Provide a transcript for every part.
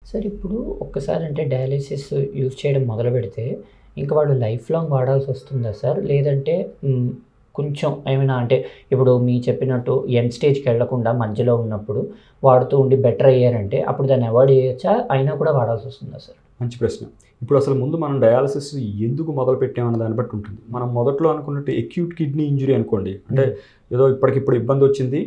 Sir ఇప్పుడు ఒక్కసారి అంటే డయాలిసిస్ యూజ్ చేయడం మొదలు పెడితే ఇంకా వాళ్ళు లైఫ్ లాంగ్ వాడాల్సి వస్తుందా సార్ లేదంటే మ్, కొంచెం ఏమైనా అంటే ఇప్పుడు మీ చెప్పినట్టు ఎండ్ స్టేజ్కి వెళ్లకుండా మధ్యలో ఉన్నప్పుడు వాడుతూ ఉండి బెటర్ అయ్యారంటే అప్పుడు దాన్ని అవాయిడ్ చేయొచ్చా అయినా కూడా వాడాల్సి వస్తుందా సార్ మంచి ప్రశ్న ఇప్పుడు అసలు ముందు మనం డయాలసిస్ ఎందుకు మొదలు పెట్టామన్న దాన్ని బట్టి ఉంటుంది మనం మొదట్లో అనుకున్నట్టు ఎక్యూట్ కిడ్నీ ఇంజురీ అనుకోండి అంటే ఏదో ఇప్పటికిప్పుడు ఇబ్బంది వచ్చింది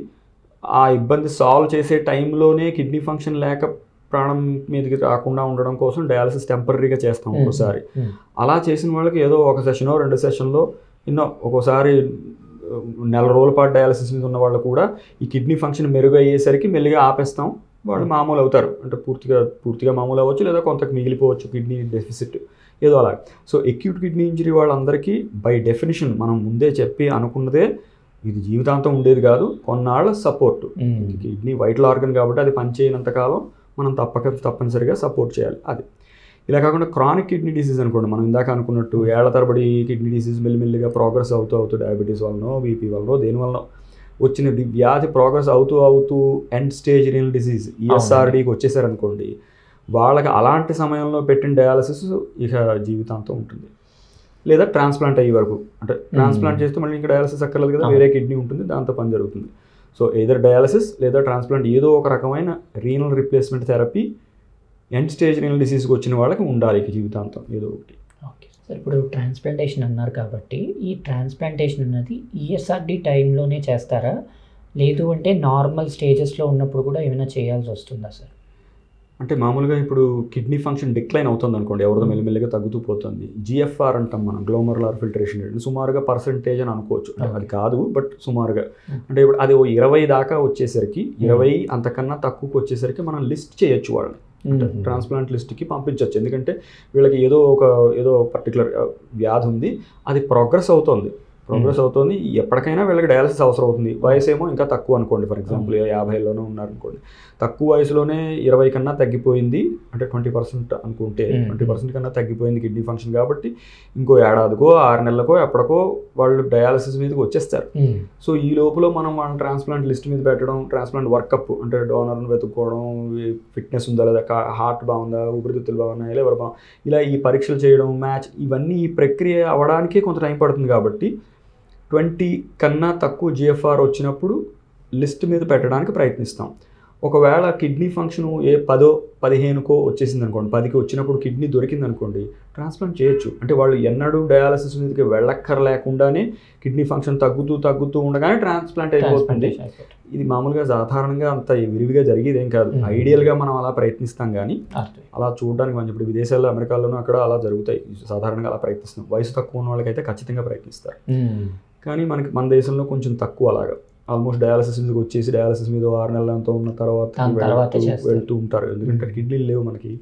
ఆ ఇబ్బంది సాల్వ్ చేసే టైంలోనే కిడ్నీ ఫంక్షన్ లేక ప్రాణం మీదకి రాకుండా ఉండడం కోసం డయాలసిస్ టెంపరీగా చేస్తాం మ్మ్. ఒకసారి మ్మ్. అలా చేసిన వాళ్ళకి ఏదో ఒక సెషనో రెండు సెషన్లో ఎన్నో ఒక్కోసారి ఆ, నెల రోజుల పాటు డయాలసిస్ మీద ఉన్న వాళ్ళు కూడా ఈ కిడ్నీ ఫంక్షన్ మెరుగు అయ్యేసరికి మెల్లిగా ఆపేస్తాం వాళ్ళు మామూలు అవుతారు అంటే పూర్తిగా పూర్తిగా మామూలు అవ్వచ్చు లేదా కొంత మిగిలిపోవచ్చు కిడ్నీ డెఫిసిట్ ఏదో అలా సో ఎక్యూట్ కిడ్నీ ఇంజరీ వాళ్ళందరికీ బై డెఫినిషన్ మనం ముందే చెప్పి అనుకున్నదే ఇది జీవితాంతం ఉండేది కాదు కొన్నాళ్ళ సపోర్ట్ మ్. కిడ్నీ వైటల్ ఆర్గన్ కాబట్టి అది పనిచేయనంత కాలం మనం తప్పక తప్పనిసరిగా సపోర్ట్ చేయాలి అది ఇలా కాకుండా క్రానిక్ కిడ్నీ డిసీజ్ అనుకోండి మనం ఇందాక అనుకున్నట్టు ఏళ్ల తరబడి కిడ్నీ డిసీజ్ మెల్లిమెల్లిగా ప్రోగ్రెస్ అవుతూ అవుతూ డయాబెటీస్ వలనో బీపీ వలనో దేని వలనో వచ్చిన ది- వ్యాధి ప్రోగ్రెస్ అవుతూ అవుతూ ఎండ్ స్టేజ్ రీనల్ డిసీజ్ ఈఎస్ఆర్డీకి వచ్చేసారనుకోండి వాళ్ళకి అలాంటి సమయంలో పెట్టిన డయాలసిస్ ఇక జీవితాంతం ఉంటుంది లేదా ట్రాన్స్ప్లాంట్ అయ్యే వరకు అంటే ట్రాన్స్ప్లాంట్ చేస్తే మళ్ళీ ఇంకా డయాలసిస్ అక్కర్లేదు కదా అవును. వేరే కిడ్నీ ఉంటుంది దాంతో పని జరుగుతుంది సో ఏదర్ డయాలసిస్ లేదా ట్రాన్స్ప్లాంట్ ఏదో ఒక రకమైన renal replacement therapy end stage renal డిసీజ్కి వచ్చిన వాళ్ళకి ఉండాలి ఇక జీవితాంతం ఏదో ఒకటి ఓకే సార్ ఇప్పుడు ట్రాన్స్ప్లాంటేషన్ అన్నారు కాబట్టి ఈ ట్రాన్స్ప్లాంటేషన్ అన్నది ఈఎస్ఆర్డి టైంలోనే చేస్తారా లేదు అంటే నార్మల్ స్టేజెస్లో ఉన్నప్పుడు కూడా ఏమైనా చేయాల్సి వస్తుందా సార్ అంటే మామూలుగా ఇప్పుడు కిడ్నీ ఫంక్షన్ డిక్లైన్ అవుతుంది అనుకోండి ఎవరిదో మెల్లిమెల్లిగా తగ్గుతూ పోతుంది జిఎఫ్ఆర్ అంటాం మనం గ్లోమర్లార్ ఫిల్టరేషన్ రేట్ సుమారుగా పర్సంటేజ్ అని అనుకోవచ్చు అంటే అది కాదు బట్ సుమారుగా Hmm. అంటే ఇప్పుడు అది ఓ ఇరవై దాకా వచ్చేసరికి ఇరవై అంతకన్నా తక్కువకి వచ్చేసరికి మనం లిస్ట్ చేయొచ్చు వాళ్ళని ట్రాన్స్ప్లాంట్ లిస్ట్కి పంపించవచ్చు ఎందుకంటే వీళ్ళకి ఏదో ఒక ఏదో పర్టికులర్ వ్యాధి ఉంది అది ప్రోగ్రెస్ అవుతుంది ప్రోగ్రెస్ అవుతుంది ఎప్పటికైనా వీళ్ళకి డయాలసిస్ అవసరం అవుతుంది వయసు ఏమో ఇంకా తక్కువ అనుకోండి ఫర్ ఎగ్జాంపుల్ యాభైలోనే ఉన్నారనుకోండి తక్కువ వయసులోనే ఇరవై కన్నా తగ్గిపోయింది అంటే ట్వంటీ పర్సెంట్ అనుకుంటే Hmm. ట్వంటీ పర్సెంట్ కన్నా తగ్గిపోయింది కిడ్నీ ఫంక్షన్ కాబట్టి ఇంకో ఏడాదికో ఆరు నెలలకో ఎప్పటికో వాళ్ళు డయాలసిస్ మీదకి వచ్చేస్తారు సో ఈ లోపల మనం మన ట్రాన్స్ప్లాంట్ లిస్ట్ మీద పెట్టడం ట్రాన్స్ప్లాంట్ వర్కప్ అంటే డోనర్ని వెతుక్కోవడం ఫిట్నెస్ ఉందా లేదా హార్ట్ బాగుందా ఊపిరితిత్తులు బాగున్నాయా లేదా బా ఇలా ఈ పరీక్షలు చేయడం మ్యాచ్ ఇవన్నీ ఈ ప్రక్రియ అవ్వడానికే కొంత టైం పడుతుంది కాబట్టి ట్వంటీ కన్నా తక్కువ జిఎఫ్ఆర్ వచ్చినప్పుడు లిస్ట్ మీద పెట్టడానికి ప్రయత్నిస్తాం ఒకవేళ కిడ్నీ ఫంక్షన్ ఏ పదో పదిహేనుకో వచ్చేసింది అనుకోండి పదికి వచ్చినప్పుడు కిడ్నీ దొరికింది అనుకోండి ట్రాన్స్ప్లాంట్ చేయొచ్చు అంటే వాళ్ళు ఎన్నడూ డయాలసిస్ మీదకి వెళ్ళక్కర్లేకుండానే కిడ్నీ ఫంక్షన్ తగ్గుతూ తగ్గుతూ ఉండగానే ట్రాన్స్ప్లాంట్ అయిపోతుంది ఇది మామూలుగా సాధారణంగా అంత విరివిగా జరిగేది ఏం కాదు Hmm. ఐడియల్గా మనం అలా ప్రయత్నిస్తాం కానీ అలా చూడడానికి మంచి ఇప్పుడు విదేశాల్లో అమెరికాలోనూ అక్కడ అలా జరుగుతాయి సాధారణంగా అలా ప్రయత్నిస్తాం వయసు తక్కువ ఉన్న వాళ్ళకైతే ఖచ్చితంగా ప్రయత్నిస్తారు కానీ మనకి మన దేశంలో కొంచెం తక్కువ అలాగా ఆల్మోస్ట్ డయాలసిస్ మీదకి వచ్చేసి డయాలసిస్ మీద ఓ ఆరు నెలల అంతా ఉన్న తర్వాత దాని తర్వాతే వెళ్తూ- చేస్తారు. వెళ్తూ ఉంటారు ఎందుకంటే కిడ్నీలు లేవు మనకి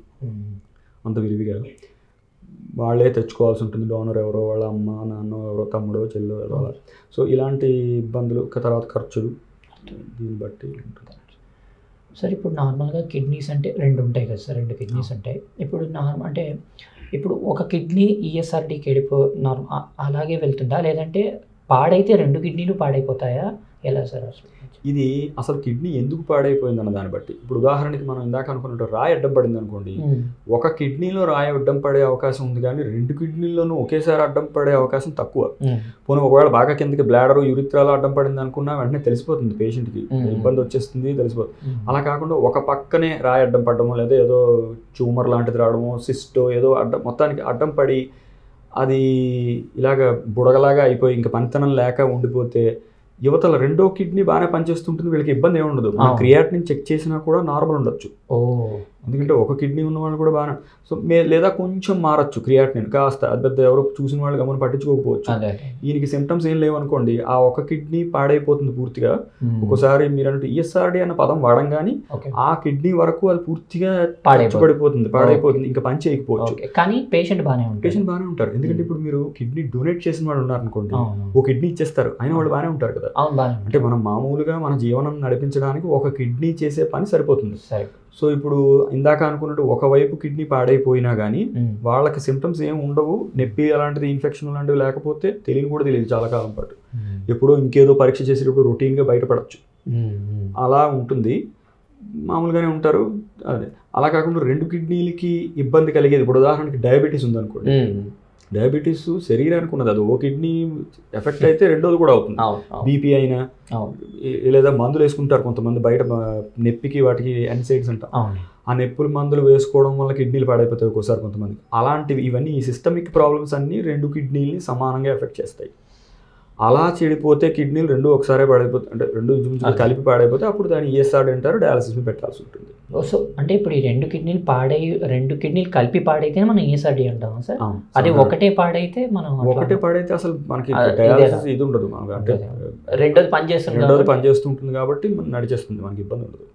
అంత విరివిగా వాళ్ళే తెచ్చుకోవాల్సి ఉంటుంది డోనర్ ఎవరో వాళ్ళ అమ్మ నాన్న ఎవరో తమ్ముడో చెల్లో ఏదో అలా సో ఇలాంటి ఇబ్బందులు క- తర్వాత ఖర్చులు దీన్ని బట్టి ఉంటుంది సార్ ఇప్పుడు నార్మల్గా కిడ్నీస్ అంటే రెండు ఉంటాయి కదా సార్ రెండు కిడ్నీస్ ఉంటాయి ఇప్పుడు నార్మల్ అంటే ఇప్పుడు ఒక కిడ్నీ ఈఎస్ఆర్డీకి వెళ్ళిపో నార్మల్ అలాగే వెళ్తుందా లేదంటే పాడైతే రెండు కిడ్నీలు పాడైపోతాయా ఎలా సార్ అసలు ఇది అసలు కిడ్నీ ఎందుకు పాడైపోయింది అన్న దాన్ని బట్టి ఇప్పుడు ఉదాహరణకి మనం ఇందాక అనుకున్నట్టు రాయి అడ్డం పడింది అనుకోండి మ్మ్. ఒక కిడ్నీలో రాయి అడ్డం పడే అవకాశం ఉంది కానీ రెండు కిడ్నీల్లోనూ ఒకేసారి అడ్డం పడే అవకాశం తక్కువ మ్మ్. పోనీ ఒకవేళ బాగా కిందకి బ్లాడర్ యూరిత్రాలో అడ్డం పడింది అనుకున్నా వెంటనే తెలిసిపోతుంది పేషెంట్కి మ్మ్. ఇబ్బంది వచ్చేస్తుంది తెలిసిపోతుంది మ్మ్. అలా కాకుండా ఒక పక్కనే రాయి అడ్డం పడడమో లేదా ఏదో ట్యూమర్ లాంటిది రావడమో సిస్టో ఏదో అడ్డం మొత్తానికి అడ్డం పడి అది ఇలాగ బుడగలాగా అయిపోయి ఇంకా పనితనం లేక ఉండిపోతే యువతల రెండో కిడ్నీ బాగానే పనిచేస్తుంటుంది వీళ్ళకి ఇబ్బంది ఏమి ఉండదు అవును. క్రియాట్ నుంచి చెక్ చేసినా కూడా నార్మల్ ఉండొచ్చు ఓ ఎందుకంటే ఒక కిడ్నీ ఉన్న వాళ్ళు కూడా బాగానే సో మే లేదా కొంచెం మారచ్చు క్రియాటినిన్ కాస్త అది పెద్ద ఎవరో చూసిన వాళ్ళు గమని పట్టించుకోకపోవచ్చు అదే ఈయనకి సిమ్టమ్స్ ఏం లేవనుకోండి ఆ ఒక కిడ్నీ పాడైపోతుంది పూర్తిగా మ్మ్. ఒకసారి మీరు అన్నట్టు ఈఎస్ఆర్డి అన్న పదం వాడంగాని ఓకే ఆ కిడ్నీ వరకు అది పూర్తిగా పాడైపోతుంది. పడిపోతుంది పాడైపోతుంది ఇంకా పని చేయకపోవచ్చు ఓకే కానీ పేషెంట్ బాగానే ఉంటుంది పేషెంట్ బాగానే ఉంటారు ఎందుకంటే ఇప్పుడు మీరు కిడ్నీ డొనేట్ చేసిన వాళ్ళు ఉన్నారనుకోండి అవును ఓ కిడ్నీ ఇచ్చేస్తారు అయినా వాళ్ళు బాగానే ఉంటారు కదా అవును బాగానే అంటే మనం మామూలుగా మన జీవనం నడిపించడానికి ఒక కిడ్నీ చేసే పని సరిపోతుంది సరే సో ఇప్పుడు ఇందాక అనుకున్నట్టు ఒకవైపు కిడ్నీ పాడైపోయినా కానీ మ్మ్. వాళ్ళకి సిమ్టమ్స్ ఏం ఉండవు నొప్పి అలాంటిది ఇన్ఫెక్షన్ లాంటివి లేకపోతే తెలియని కూడా తెలియదు చాలా కాలం పాటు మ్మ్. ఎప్పుడో ఇంకేదో పరీక్ష చేసేటప్పుడు రొటీన్గా బయటపడచ్చు మ్మ్. మ్మ్. అలా ఉంటుంది మామూలుగానే ఉంటారు అదే అలా కాకుండా రెండు కిడ్నీలకి ఇబ్బంది కలిగేది ఇప్పుడు ఉదాహరణకి డయాబెటీస్ ఉందనుకోండి ఉమ్. డయాబెటీస్ శరీరానికి ఉన్నది అది ఓ కిడ్నీ ఎఫెక్ట్ అయితే రెండోది కూడా అవుతుంది అవును అవును బీపీ అయినా అవును ఏ- లేదా మందులు వేసుకుంటారు కొంతమంది బయట మ- నొప్పికి వాటికి ఎన్సైడ్స్ అంటాం అవును ఆ నొప్పుల మందులు వేసుకోవడం వల్ల కిడ్నీలు పాడైపోతాయి ఒక్కోసారి కొంతమంది అలాంటివి ఇవన్నీ ఈ సిస్టమిక్ ప్రాబ్లమ్స్ అన్నీ రెండు కిడ్నీలని సమానంగా ఎఫెక్ట్ చేస్తాయి అలా చెడిపోతే కిడ్నీలు రెండు ఒకసారే పాడైపోతాయి అంటే రెండు ఇంచుమించుగా అదే. కలిపి పాడైపోతే అప్పుడు దాన్ని ఈఎస్ఆర్ అంటారు డయాలసిస్ పెట్టాల్సి ఉంటుంది సో అంటే ఇప్పుడు ఈ రెండు కిడ్నీలు పాడై రెండు కిడ్నీలు కలిపి పాడైతేనే మనం ఈఎస్ఆర్డి అంటాం సార్ అది ఒకటే పాడైతే మనం అట్లా- ఒకటే పాడైతే అసలు మనకి అదే, డయాలసిస్ ఇది ఉండదు మనకి అంటే రెండోది పనిచేస్తుంది రెండోది కాబట్టి- పనిచేస్తుంటుంది కాబట్టి మనం నడిచేస్తుంది మనకి ఇబ్బంది ఉండదు